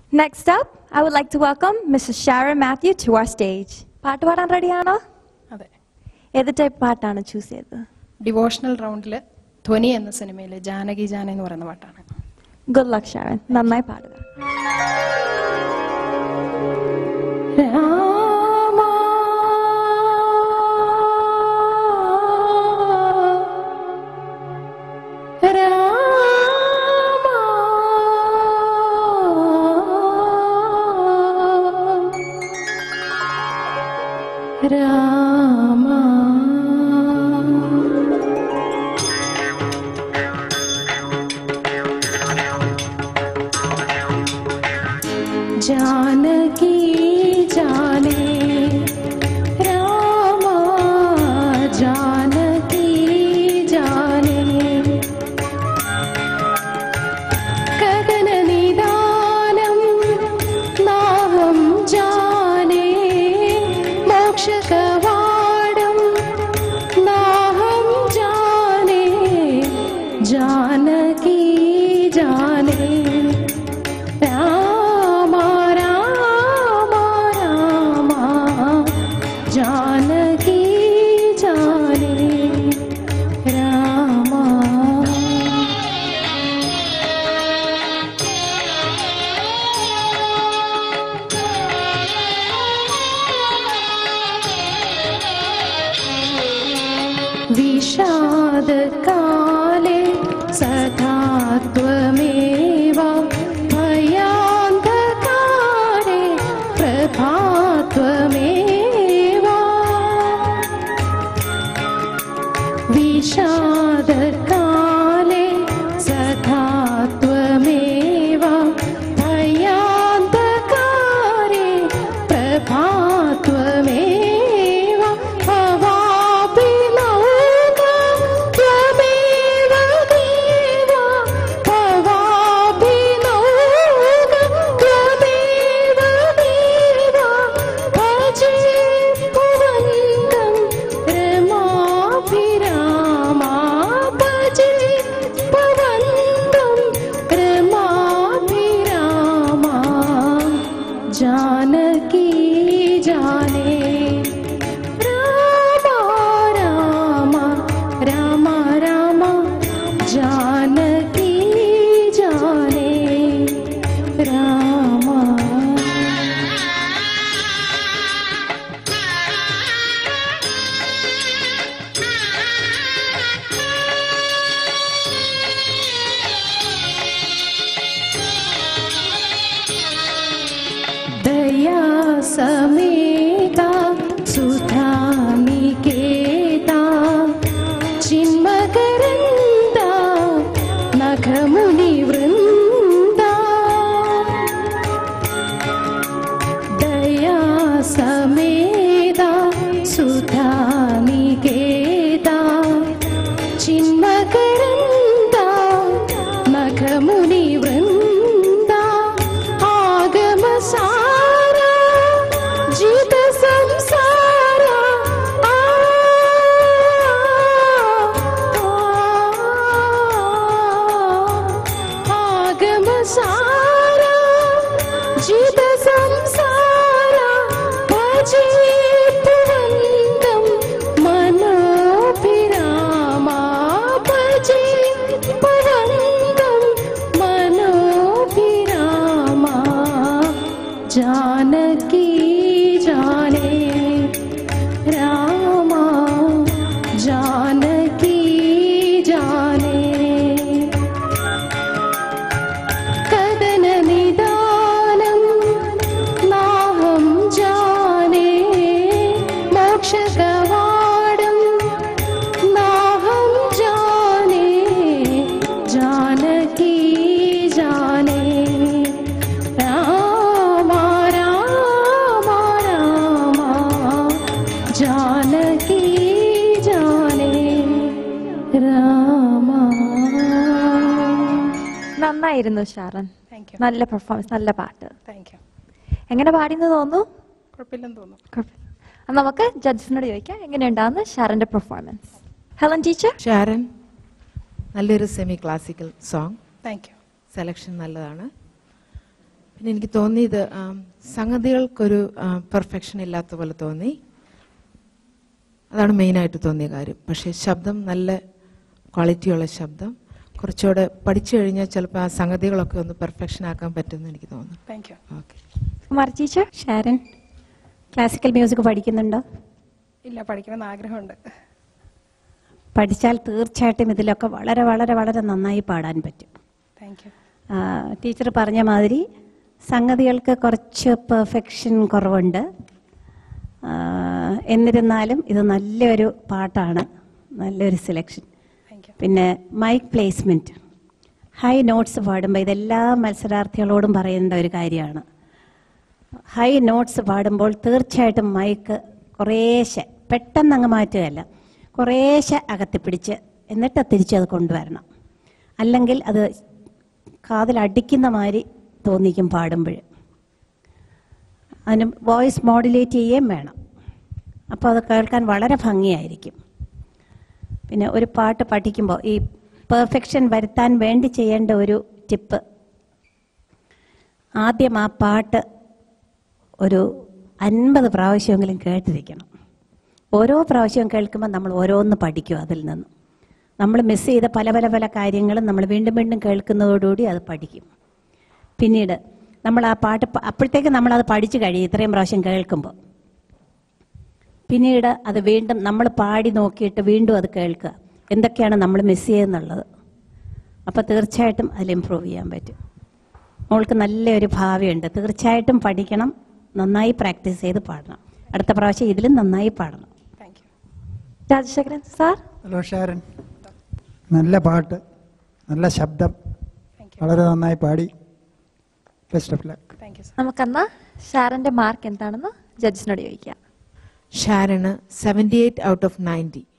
Next up, I would like to welcome Mrs. Sharon Matthew to our stage. പാട്ട് പാടാൻ റെഡിയാണോ അതെ ഏത് ടൈപ്പ് പാട്ടാണ് ചൂസ് ചെയ്തത് ഡിവോഷണൽ റൗണ്ടിൽ ധ്വനി എന്ന സിനിമയിലെ ജാനകി ജാന എന്ന് പറയുന്ന പാട്ടാണ് ഗുഡ് ലക്ക് ഷാരൻ നന്നായി പാടുക രാമ രാമ രാമ जानकी जाने रामा जानकी जाने गगननिदानं नाहं जाने मोक्षकवाडं नाहं जाने जानकी जाने രാമ രാമ രാമ ജാനകി ജാനേ രാമ विषादकाले सदा त्वमेव भयान्धकारे प्रभा त्वमेव विषादकाले सदा त्वमेव भयान्धकारे प्रभा त्वमेव भवापि नौका त्वमेव देव भवापि नौका त्वमेव देव भजे भवन्तं रमाभिरामा भजे भवन्तं रमाभिरामा जानकी जाने राम राम राम राम जानकी जाने राम दया समेता सुधा निकेता चिन्मकरन्दा नखमुनिवृन्दा दया समेता सुधा निकेता चिन्मकरन्दा नखमुनिवृन्दा आगमसारा जित संसारा आ, आगमसारा जित संसारा भजे पुरन्दं मनोभिरामा भजे पुरन्दं मनोभिरामा जानकी जाने रामा जानकी जाने कदननिदानं नाहं जाने मोक्षकवाडं नाहं जाने जानकी जाने राम राम राम जानकी जाने राम നന്നായിരുന്നു ഷാരൻ താങ്ക് യു നല്ല പെർഫോമൻസ് നല്ല പാട്ട് താങ്ക് യു എങ്ങനെ പാടിയെന്ന് തോന്നുന്നു കുഴപ്പമില്ലെന്ന് തോന്നുന്നു കുഴപ്പമില്ല. അന്ന് നമുക്ക് ജഡ്ജിനോട് ചോദിക്കാം എങ്ങനെയുണ്ടാവുന്ന ഷാരന്റെ പെർഫോമൻസ് ഹെലൻ ടീച്ചർ ഷാരൻ നല്ലൊരു semi classical song thank you selection നല്ലതാണ് പിന്നെ എനിക്ക് തോന്നിയത് ആം, സംഗതികൾക്കൊരു പെർഫെക്ഷൻ ഇല്ലാത്ത പോലെ തോന്നി അതാണ് മെയിനായിട്ട് തോന്നിയ കാര്യം പക്ഷേ ശബ്ദം നല്ല ക്വാളിറ്റിയുള്ള ശബ്ദം കുറച്ചുകൂടെ പഠിച്ചു കഴിഞ്ഞാൽ ചിലപ്പോൾ ആ സംഗതികളൊക്കെ ഒന്ന് പെർഫെക്ഷൻ ആക്കാൻ പറ്റുമെന്ന് എനിക്ക് തോന്നുന്നു thank you okay Kumar teacher Sharon classical music പഠിക്കുന്നുണ്ടോ ഇല്ല പഠിക്കണമെന്ന് ആഗ്രഹമുണ്ട് പഠിച്ചാൽ തീർച്ചയായിട്ടും ഇതിലൊക്കെ വളരെ വളരെ വളരെ നന്നായി പാടാൻ പറ്റും താങ്ക് യു ആ, ടീച്ചർ പറഞ്ഞ മാതിരി സംഗതികൾക്ക് കുറച്ച് പെർഫെക്ഷൻ കുറവുണ്ട് ആ, എന്നിരുന്നാലും ഇത് നല്ലൊരു പാട്ടാണ് നല്ലൊരു സെലക്ഷൻ താങ്ക് യു പിന്നെ മൈക്ക് പ്ലേസ്മെൻറ്റ് ഹൈ നോട്ട്സ് പാടുമ്പോൾ ഇതെല്ലാ മത്സരാർത്ഥികളോടും പറയേണ്ട ഒരു കാര്യമാണ് ഹൈ നോട്ട്സ് പാടുമ്പോൾ തീർച്ചയായിട്ടും മൈക്ക് കുറേശ്ശെ പെട്ടെന്ന് അങ്ങ് മാറ്റുകയല്ല കുറേശ്ശെ അകത്തിപ്പിടിച്ച് എന്നിട്ട് തിരിച്ചത് കൊണ്ടുവരണം അല്ലെങ്കിൽ അത് കാതിലടിക്കുന്ന മാതിരി തോന്നിക്കും പാടുമ്പോൾ അതിന് വോയിസ് മോഡുലേറ്റ് ചെയ്യുകയും വേണം അപ്പോൾ അത് കേൾക്കാൻ വളരെ ഭംഗിയായിരിക്കും പിന്നെ ഒരു പാട്ട് പഠിക്കുമ്പോൾ ഈ പെർഫെക്ഷൻ വരുത്താൻ വേണ്ടി ചെയ്യേണ്ട ഒരു ടിപ്പ് ആദ്യം ആ പാട്ട് ഒരു അൻപത് പ്രാവശ്യമെങ്കിലും കേട്ടിരിക്കണം ഓരോ പ്രാവശ്യവും കേൾക്കുമ്പോൾ നമ്മൾ ഓരോന്ന് പഠിക്കും അതിൽ നിന്ന് നമ്മൾ മിസ് ചെയ്ത പല പല പല കാര്യങ്ങളും നമ്മൾ വീണ്ടും വീണ്ടും കേൾക്കുന്നതോടുകൂടി അത് പഠിക്കും പിന്നീട് നമ്മൾ ആ പാട്ട് പ- അപ്പോഴത്തേക്ക് നമ്മളത് പഠിച്ചു കഴിയും ഇത്രയും പ്രാവശ്യം കേൾക്കുമ്പോൾ പിന്നീട് അത് വീണ്ടും നമ്മൾ പാടി നോക്കിയിട്ട് വീണ്ടും അത് കേൾക്കുക എന്തൊക്കെയാണ് നമ്മൾ മിസ് ചെയ്യുന്നുള്ളത് അപ്പോൾ തീർച്ചയായിട്ടും അതിൽ ഇമ്പ്രൂവ് ചെയ്യാൻ പറ്റും മോൾക്ക് നല്ലൊരു ഭാവിയുണ്ട് തീർച്ചയായിട്ടും പഠിക്കണം നന്നായി പ്രാക്ടീസ് ചെയ്ത് പാടണം അടുത്ത പ്രാവശ്യം ഇതിലും നന്നായി പാടണം thank you Rajasekharan sir hello Sharon നല്ല പാട്ട് നല്ല ശബ്ദം താങ്ക് യു വളരെ നന്നായി പാടി best of luck thank you sir നമുക്കെന്നാ ഷാരന്റെ മാർക്ക് എന്താണെന്ന് ജഡ്ജിനോട് ചോദിക്കാം ഷാരണ് seventy eight out of ninety